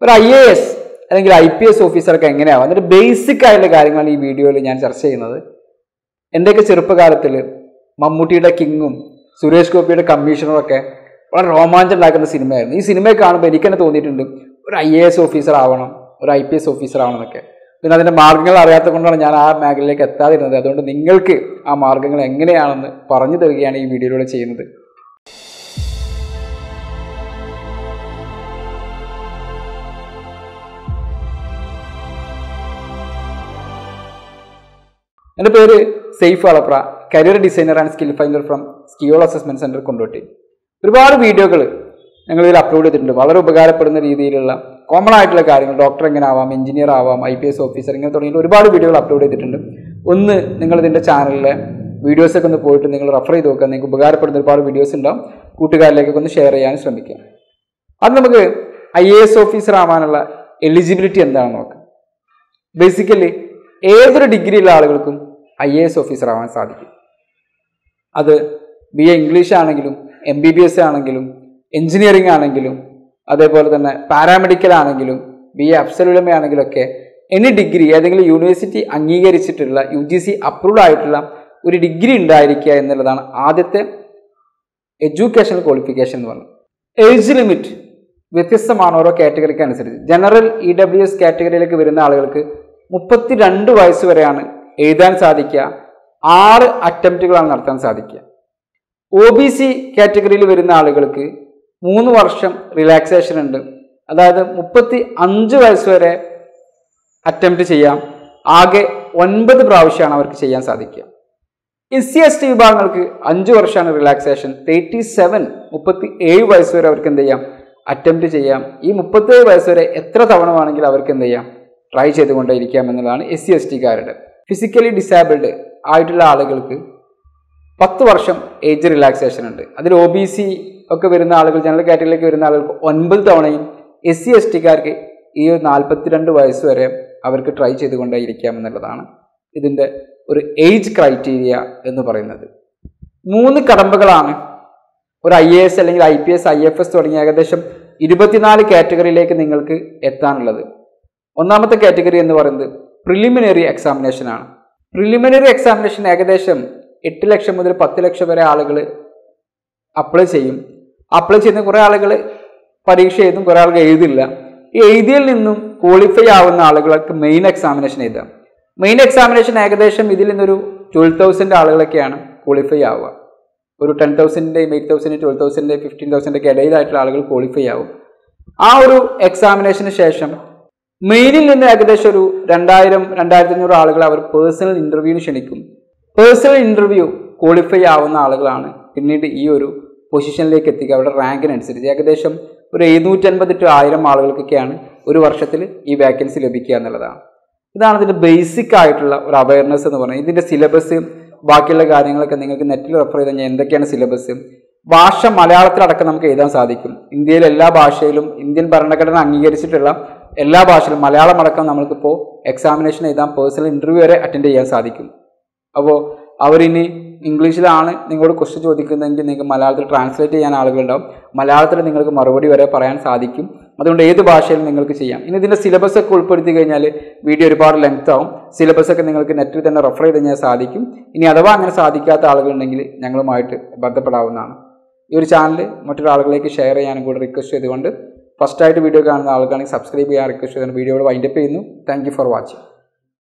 ഒരു I A S അല്ലെങ്കിൽ I P S ഓഫീസർക്ക് എങ്ങനെയാവും അതിൻ്റെ ബേസിക് ആയിട്ടുള്ള കാര്യങ്ങളാണ് ഈ വീഡിയോയിൽ ഞാൻ ചർച്ച ചെയ്യുന്നത് എൻ്റെയൊക്കെ ചെറുപ്പകാലത്തിൽ മമ്മൂട്ടിയുടെ കിങ്ങും സുരേഷ് ഗോപിയുടെ കമ്മീഷണറും ഒക്കെ വളരെ രോമാഞ്ചം ഉണ്ടാക്കുന്ന സിനിമയായിരുന്നു ഈ സിനിമയെ കാണുമ്പോൾ എനിക്ക് തന്നെ തോന്നിയിട്ടുണ്ട് ഒരു ഐ എ എസ് ഓഫീസർ ആവണം ഒരു ഐ പി എസ് ഓഫീസർ ആവണം എന്നൊക്കെ പിന്നെ അതിൻ്റെ മാർഗ്ഗങ്ങൾ അറിയാത്ത കൊണ്ടാണ് ഞാൻ ആ മേഖലയിലേക്ക് എത്താതിരുന്നത് അതുകൊണ്ട് നിങ്ങൾക്ക് ആ മാർഗ്ഗങ്ങൾ എങ്ങനെയാണെന്ന് പറഞ്ഞു തരികയാണ് ഈ വീഡിയോയിലൂടെ ചെയ്യുന്നത് എൻ്റെ പേര് Saif Alapra career designer and skill finder from Skiyol assessment centre Kondotty ഒരുപാട് വീഡിയോകൾ ഞങ്ങൾ ഇതിൽ അപ്ലോഡ് ചെയ്തിട്ടുണ്ട് വളരെ ഉപകാരപ്പെടുന്ന രീതിയിലുള്ള കോമൺ ആയിട്ടുള്ള കാര്യങ്ങൾ ഡോക്ടർ എങ്ങനെ ആവാം എഞ്ചിനീയർ ആവാം ഐ പി എസ് ഓഫീസർ ഇങ്ങനെ തുടങ്ങിയ ഒരുപാട് വീഡിയോകൾ അപ്ലോഡ് ചെയ്തിട്ടുണ്ട് ഒന്ന് നിങ്ങൾ ഇതിൻ്റെ ചാനലിലെ വീഡിയോസൊക്കെ ഒന്ന് പോയിട്ട് നിങ്ങൾ റെഫർ ചെയ്ത് നോക്കുക നിങ്ങൾക്ക് ഉപകാരപ്പെടുന്ന ഒരുപാട് വീഡിയോസ് ഉണ്ടാവും കൂട്ടുകാരിലേക്കൊക്കെ ഒന്ന് ഷെയർ ചെയ്യാൻ ശ്രമിക്കുക അത് നമുക്ക് ഐ എ എസ് ഓഫീസർ ആവാനുള്ള എലിജിബിലിറ്റി എന്താണെന്ന് നോക്കാം ബേസിക്കലി ഏതൊരു ഡിഗ്രിയുള്ള ആളുകൾക്കും ഐ എ എസ് ഓഫീസർ ആവാൻ സാധിക്കും അത് ബി എ ഇംഗ്ലീഷ് ആണെങ്കിലും എം ബി ബി എസ് ആണെങ്കിലും എഞ്ചിനീയറിംഗ് ആണെങ്കിലും അതേപോലെ തന്നെ പാരാമെഡിക്കൽ ആണെങ്കിലും ബി എ അഫ്സലുലമ ആണെങ്കിലും ഒക്കെ എനി ഡിഗ്രി ഏതെങ്കിലും യൂണിവേഴ്സിറ്റി അംഗീകരിച്ചിട്ടുള്ള യു ജി സി അപ്രൂവ്ഡ് ആയിട്ടുള്ള ഒരു ഡിഗ്രി ഉണ്ടായിരിക്കുക എന്നുള്ളതാണ് ആദ്യത്തെ എഡ്യൂക്കേഷണൽ ക്വാളിഫിക്കേഷൻ എന്ന് പറയുന്നത് ഏജ് ലിമിറ്റ് വ്യത്യസ്തമാണ് ഓരോ കാറ്റഗറിക്ക് അനുസരിച്ച് ജനറൽ ഇ ഡബ്ല്യു എസ് കാറ്റഗറിയിലേക്ക് വരുന്ന ആളുകൾക്ക് മുപ്പത്തിരണ്ട് വയസ്സ് വരെയാണ് എഴുതാൻ സാധിക്കുക ആറ് അറ്റംപ്റ്റുകളാണ് നടത്താൻ സാധിക്കുക ഒ ബി സി കാറ്റഗറിയിൽ വരുന്ന ആളുകൾക്ക് മൂന്ന് വർഷം റിലാക്സേഷൻ ഉണ്ട് അതായത് മുപ്പത്തി അഞ്ച് വയസ്സ് വരെ അറ്റംപ്റ്റ് ചെയ്യാം ആകെ ഒൻപത് പ്രാവശ്യമാണ് അവർക്ക് ചെയ്യാൻ സാധിക്കുക എസ് സി എസ് ടി വിഭാഗങ്ങൾക്ക് അഞ്ച് വർഷമാണ് റിലാക്സേഷൻ തേർട്ടി സെവൻ മുപ്പത്തി ഏഴ് വയസ്സ് വരെ അവർക്ക് എന്ത് ചെയ്യാം അറ്റംപ്റ്റ് ചെയ്യാം ഈ മുപ്പത്തേഴ് വയസ്സ് വരെ എത്ര തവണ വേണമെങ്കിൽ അവർക്ക് എന്ത് ചെയ്യാം ട്രൈ ചെയ്തുകൊണ്ടേ ഇരിക്കാം എന്നുള്ളതാണ് എസ് സി എസ് ടിക്കാരുടെ ഫിസിക്കലി ഡിസാബിൾഡ് ആയിട്ടുള്ള ആളുകൾക്ക് പത്ത് വർഷം ഏജ് റിലാക്സേഷൻ ഉണ്ട് അതിൽ ഒ ബി സി ഒക്കെ വരുന്ന ആളുകൾ ജനറൽ കാറ്റഗറിയിലേക്ക് വരുന്ന ആളുകൾക്ക് ഒൻപത് തവണയും എസ് സി എസ് ടിക്കാർക്ക് ഈ ഒരു നാൽപ്പത്തിരണ്ട് വയസ്സ് വരെ അവർക്ക് ട്രൈ ചെയ്തുകൊണ്ടേ ഇരിക്കാം എന്നുള്ളതാണ് ഇതിൻ്റെ ഒരു ഏജ് ക്രൈറ്റീരിയ എന്ന് പറയുന്നത് മൂന്ന് കടമ്പകളാണ് ഒരു ഐ എ എസ് അല്ലെങ്കിൽ I P S I F S തുടങ്ങിയ ഏകദേശം ഇരുപത്തിനാല് കാറ്റഗറിയിലേക്ക് നിങ്ങൾക്ക് എത്താനുള്ളത് ഒന്നാമത്തെ കാറ്റഗറി എന്ന് പറയുന്നത് പ്രിലിമിനറി എക്സാമിനേഷൻ ആണ് പ്രിലിമിനറി എക്സാമിനേഷൻ ഏകദേശം എട്ട് ലക്ഷം മുതൽ പത്ത് ലക്ഷം വരെ ആളുകൾ അപ്ലൈ ചെയ്യും അപ്ലൈ ചെയ്യുന്ന കുറേ ആളുകൾ പരീക്ഷ എഴുതും കുറേ ആളുകൾ എഴുതില്ല ഈ എഴുതിയിൽ നിന്നും ക്വാളിഫൈ ആവുന്ന ആളുകൾക്ക് മെയിൻ എക്സാമിനേഷൻ എഴുതാം മെയിൻ എക്സാമിനേഷൻ ഏകദേശം ഇതിൽ നിന്നൊരു ട്വൽവ് തൗസൻഡ് ആളുകളൊക്കെയാണ് ക്വാളിഫൈ ആവുക ഒരു ടെൻ തൗസൻഡിൻ്റെയും eight thousand twelve thousand fifteen thousand ഒക്കെ ഇടയിലായിട്ടുള്ള ആളുകൾ ക്വാളിഫൈ ആവും ആ ഒരു എക്സാമിനേഷന് ശേഷം മെയിനിൽ നിന്ന് ഏകദേശം ഒരു രണ്ടായിരം രണ്ടായിരത്തി അഞ്ഞൂറ് ആളുകൾ അവർ പേഴ്സണൽ ഇൻ്റർവ്യൂവിന് ക്ഷണിക്കും പേഴ്സണൽ ഇൻ്റർവ്യൂ ക്വാളിഫൈ ആവുന്ന ആളുകളാണ് പിന്നീട് ഈ ഒരു പൊസിഷനിലേക്ക് എത്തിക്കുക അവരുടെ റാങ്കിനനുസരിച്ച് ഏകദേശം ഒരു എഴുന്നൂറ്റൻപത് ടു ആയിരം ആളുകൾക്കൊക്കെയാണ് ഒരു വർഷത്തിൽ ഈ വേക്കൻസി ലഭിക്കുക എന്നുള്ളതാണ് ഇതാണ് ഇതിൻ്റെ ബേസിക് ആയിട്ടുള്ള ഒരു അവയർനെസ് എന്ന് പറയുന്നത് ഇതിൻ്റെ സിലബസ് ബാക്കിയുള്ള കാര്യങ്ങളൊക്കെ നിങ്ങൾക്ക് നെറ്റിൽ റെഫർ ചെയ്ത് കഴിഞ്ഞാൽ എന്തൊക്കെയാണ് സിലബസ് ഭാഷ മലയാളത്തിലടക്കം നമുക്ക് എഴുതാൻ സാധിക്കും ഇന്ത്യയിലെ എല്ലാ ഭാഷയിലും ഇന്ത്യൻ ഭരണഘടന അംഗീകരിച്ചിട്ടുള്ള എല്ലാ ഭാഷയിലും മലയാളം അടക്കം നമുക്കിപ്പോൾ എക്സാമിനേഷൻ എഴുതാൻ പേഴ്സണൽ ഇൻ്റർവ്യൂ വരെ അറ്റൻഡ് ചെയ്യാൻ സാധിക്കും അപ്പോൾ അവരിനി ഇംഗ്ലീഷിലാണ് നിങ്ങളോട് ക്വസ്റ്റ്യൻ ചോദിക്കുന്നതെങ്കിൽ നിങ്ങൾക്ക് മലയാളത്തിൽ ട്രാൻസ്ലേറ്റ് ചെയ്യാൻ ആളുകളുണ്ടാവും മലയാളത്തിൽ നിങ്ങൾക്ക് മറുപടി വരെ പറയാൻ സാധിക്കും അതുകൊണ്ട് ഏത് ഭാഷയിലും നിങ്ങൾക്ക് ചെയ്യാം ഇനി ഇതിൻ്റെ സിലബസ് ഒക്കെ ഉൾപ്പെടുത്തി കഴിഞ്ഞാൽ വീഡിയോ ഒരുപാട് ലെങ്ത് ആവും സിലബസ് ഒക്കെ നിങ്ങൾക്ക് നെറ്റിൽ തന്നെ റെഫർ ചെയ്ത് കഴിഞ്ഞാൽ സാധിക്കും ഇനി അഥവാ അങ്ങനെ സാധിക്കാത്ത ആളുകളുണ്ടെങ്കിൽ ഞങ്ങളുമായിട്ട് ബന്ധപ്പെടാവുന്നതാണ് ഈ ഒരു ചാനൽ മറ്റൊരാളുകളിലേക്ക് ഷെയർ ചെയ്യാനും കൂടെ റിക്വസ്റ്റ് ചെയ്തുകൊണ്ട് ഫസ്റ്റായിട്ട് വീഡിയോ കാണുന്ന ആളുകളാണെങ്കിൽ സബ്സ്ക്രൈബ് ചെയ്യാൻ റിക്വസ്റ്റ് ചെയ്തുകൊണ്ട് വീഡിയോയുടെ വൈൻഡപ്പ് ചെയ്യുന്നു താങ്ക് ഫോർ വാച്ചിങ്